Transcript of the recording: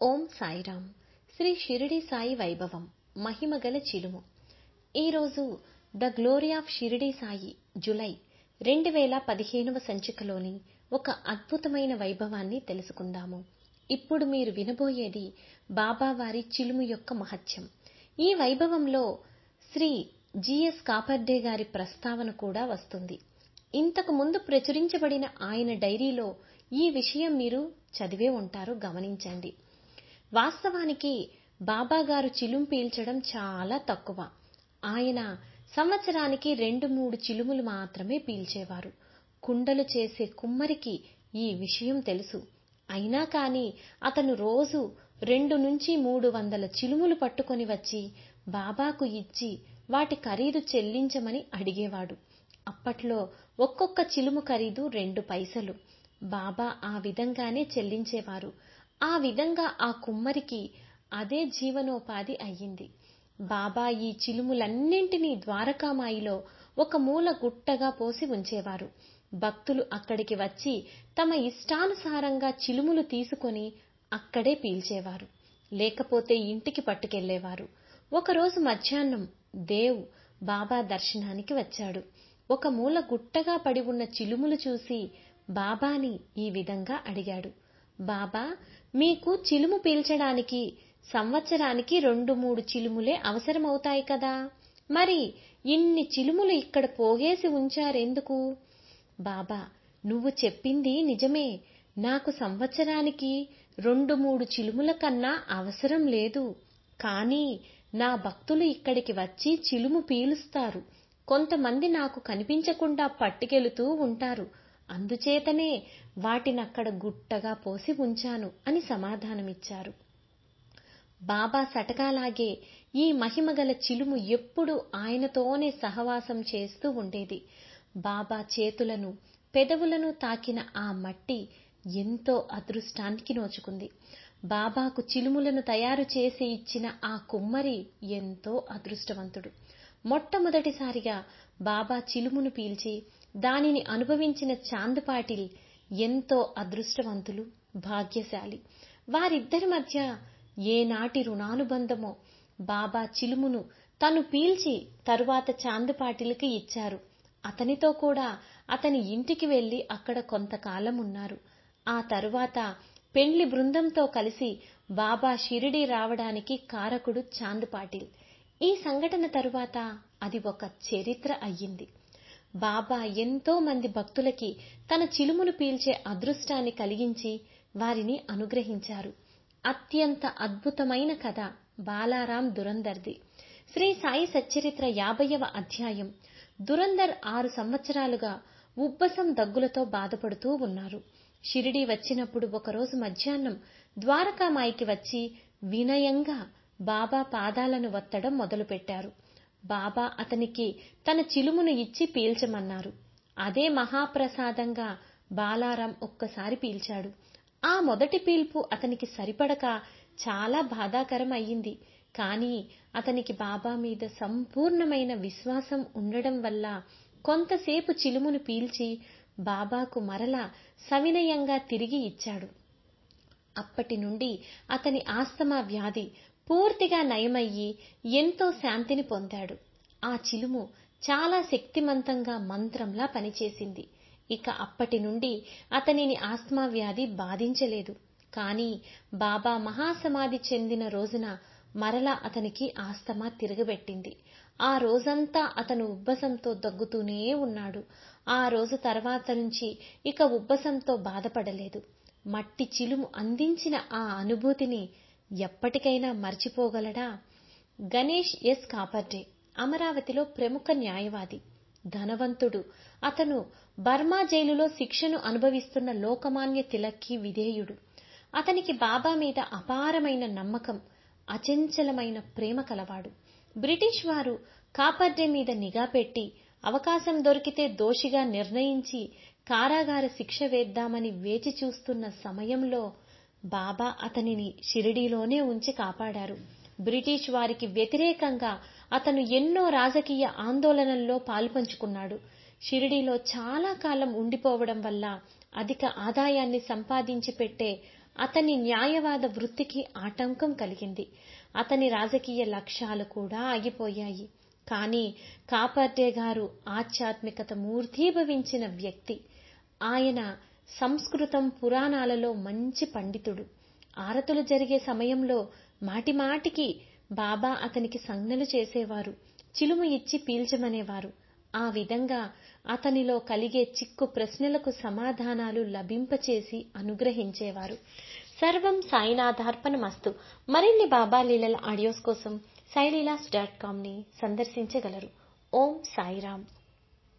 ఓం సాయిరామ్ శ్రీ షిరిడి సాయి వైభవం మహిమగల చిలుము ఈరోజు the glory of Shirdi Sai July 2015వ సంచికలోని ఒక అద్భుతమైన వైభవాన్ని తెలుసుకుందాము ఇప్పుడు మీరు వినబోయేది బాబావారి చిలుము యొక్క మహత్యం ఈ వైభవంలో శ్రీ జిఎస్ కాపర్డే గారి ప్రస్తావన కూడా వస్తుంది ఇంతకు ముందు ప్రచురించబడిన ఆయన డైరీలో ఈ విషయం మీరు చదివే ఉంటారు గమనించండి వాస్తవానికి బాబా గారు చిలుం పీల్చడం చాలా తక్కువ ఆయన సంవత్సరానికి రెండు మూడు చిలుములు మాత్రమే పీల్చేవారు కుండలు చేసే కుమ్మరికి ఈ విషయం తెలుసు అయినా కాని అతను రోజు రెండు నుంచి మూడు వందల చిలుములు పట్టుకొని వచ్చి బాబాకు ఇచ్చి వాటి ఖరీదు చెల్లించమని అడిగేవాడు అప్పట్లో ఒక్కొక్క చిలుము ఖరీదు రెండు పైసలు బాబా ఆ విధంగానే చెల్లించేవారు ఆ విధంగా ఆ కుమ్మరికి అదే జీవనోపాధి అయ్యింది బాబా ఈ చిలుములన్నింటినీ ద్వారకామాయిలో ఒక మూల గుట్టగా పోసి ఉంచేవారు భక్తులు అక్కడికి వచ్చి తమ ఇష్టానుసారంగా చిలుములు తీసుకొని అక్కడే పీల్చేవారు లేకపోతే ఇంటికి పట్టుకెళ్లేవారు ఒకరోజు మధ్యాహ్నం దేవ్ బాబా దర్శనానికి వచ్చాడు ఒక మూల గుట్టగా పడి ఉన్న చిలుములు చూసి బాబాని ఈ విధంగా అడిగాడు బాబా మీకు చిలుము పీల్చడానికి సంవత్సరానికి రెండు మూడు చిలుములే అవసరమవుతాయి కదా మరి ఇన్ని చిలుములు ఇక్కడ పోగేసి ఉంచారెందుకు బాబా నువ్వు చెప్పింది నిజమే నాకు సంవత్సరానికి రెండు మూడు చిలుముల కన్నా అవసరం లేదు కానీ నా భక్తులు ఇక్కడికి వచ్చి చిలుము పీలుస్తారు కొంతమంది నాకు కనిపించకుండా పట్టుకెళుతూ ఉంటారు అందుచేతనే వాటినక్కడ గుట్టగా పోసి ఉంచాను అని సమాధానమిచ్చారు బాబా సటకాలాగే ఈ మహిమగల చిలుము ఎప్పుడూ ఆయనతోనే సహవాసం చేస్తూ ఉండేది బాబా చేతులను పెదవులను తాకిన ఆ మట్టి ఎంతో అదృష్టానికి నోచుకుంది బాబాకు చిలుములను తయారు చేసి ఇచ్చిన ఆ కుమ్మరి ఎంతో అదృష్టవంతుడు మొట్టమొదటిసారిగా బాబా చిలుమును పీల్చి దానిని అనుభవించిన చాంద్ పాటిల్ ఎంతో అదృష్టవంతులు భాగ్యశాలి వారిద్దరి మధ్య ఏనాటి రుణానుబంధమో బాబా చిలుమును తను పీల్చి తరువాత చాంద్ పాటిల్కి ఇచ్చారు అతనితో కూడా అతని ఇంటికి వెళ్లి అక్కడ కొంతకాలం ఉన్నారు ఆ తరువాత పెండ్లి బృందంతో కలిసి బాబా షిరిడి రావడానికి కారకుడు చాంద్ పాటిల్ ఈ సంఘటన తరువాత అది ఒక చరిత్ర అయ్యింది బాబా ఎంతో మంది భక్తులకి తన చిలుమును పీల్చే అదృష్టాన్ని కలిగించి వారిని అనుగ్రహించారు అత్యంత అద్భుతమైన కథ బాలారాం దురందర్ది శ్రీ సాయి సచ్చరిత్ర యాభైవ అధ్యాయం దురందర్ ఆరు సంవత్సరాలుగా ఉబ్బసం దగ్గులతో బాధపడుతూ ఉన్నారు షిరిడి వచ్చినప్పుడు ఒకరోజు మధ్యాహ్నం ద్వారకామాయికి వచ్చి వినయంగా బాబా పాదాలను వత్తడం మొదలుపెట్టారు బాబా అతనికి తన చిలుమును ఇచ్చి పీల్చమన్నారు అదే మహాప్రసాదంగా బాలారాం ఒక్కసారి పీల్చాడు ఆ మొదటి పీల్పు అతనికి సరిపడక చాలా బాధాకరం అయ్యింది కానీ అతనికి బాబా మీద సంపూర్ణమైన విశ్వాసం ఉండడం వల్ల కొంతసేపు చిలుమును పీల్చి బాబాకు మరలా సవినయంగా తిరిగి ఇచ్చాడు అప్పటి నుండి అతని ఆస్తమా వ్యాధి పూర్తిగా నయమయ్యి ఎంతో శాంతిని పొందాడు ఆ చిలుము చాలా శక్తిమంతంగా మంత్రంలా పనిచేసింది ఇక అప్పటి నుండి అతనిని ఆస్తమా వ్యాధి బాధించలేదు కానీ బాబా మహాసమాధి చెందిన రోజున మరలా అతనికి ఆస్తమా తిరగబెట్టింది ఆ రోజంతా అతను ఉబ్బసంతో దగ్గుతూనే ఉన్నాడు ఆ రోజు తర్వాత నుంచి ఇక ఉబ్బసంతో బాధపడలేదు మట్టి చిలుము అందించిన ఆ అనుభూతిని ఎప్పటికైనా మర్చిపోగలడా గణేష్ ఎస్ కాపర్డే అమరావతిలో ప్రముఖ న్యాయవాది ధనవంతుడు అతను బర్మా జైలులో శిక్షను అనుభవిస్తున్న లోకమాన్య తిలక్కి విధేయుడు అతనికి బాబా మీద అపారమైన నమ్మకం అచంచలమైన ప్రేమ కలవాడు బ్రిటిష్ వారు కాపర్డే మీద నిఘా పెట్టి అవకాశం దొరికితే దోషిగా నిర్ణయించి కారాగార శిక్ష వేద్దామని వేచి చూస్తున్న సమయంలో బాబా అతనిని షిరిడీలోనే ఉంచి కాపాడారు బ్రిటిష్ వారికి వ్యతిరేకంగా అతను ఎన్నో రాజకీయ ఆందోళనల్లో పాలుపంచుకున్నాడు షిరిడీలో చాలా కాలం ఉండిపోవడం వల్ల అధిక ఆదాయాన్ని సంపాదించి పెట్టే అతని న్యాయవాద వృత్తికి ఆటంకం కలిగింది అతని రాజకీయ లక్ష్యాలు కూడా ఆగిపోయాయి కానీ కాపర్డే గారు ఆధ్యాత్మికత మూర్తీభవించిన వ్యక్తి ఆయన సంస్కృతం పురాణాలలో మంచి పండితుడు ఆరతులు జరిగే సమయంలో మాటిమాటికి బాబా అతనికి సంజ్ఞలు చేసేవారు చిలుము ఇచ్చి పీల్చమనేవారు ఆ విధంగా అతనిలో కలిగే చిక్కు ప్రశ్నలకు సమాధానాలు లభింపచేసి అనుగ్రహించేవారు సర్వం సాయినాథార్పణమస్తు మరిన్ని బాబా లీలల ఆడియోస్ కోసం సాయిలీలాస్ డాట్ కామ్ ని సందర్శించగలరు ఓం సాయిరామ్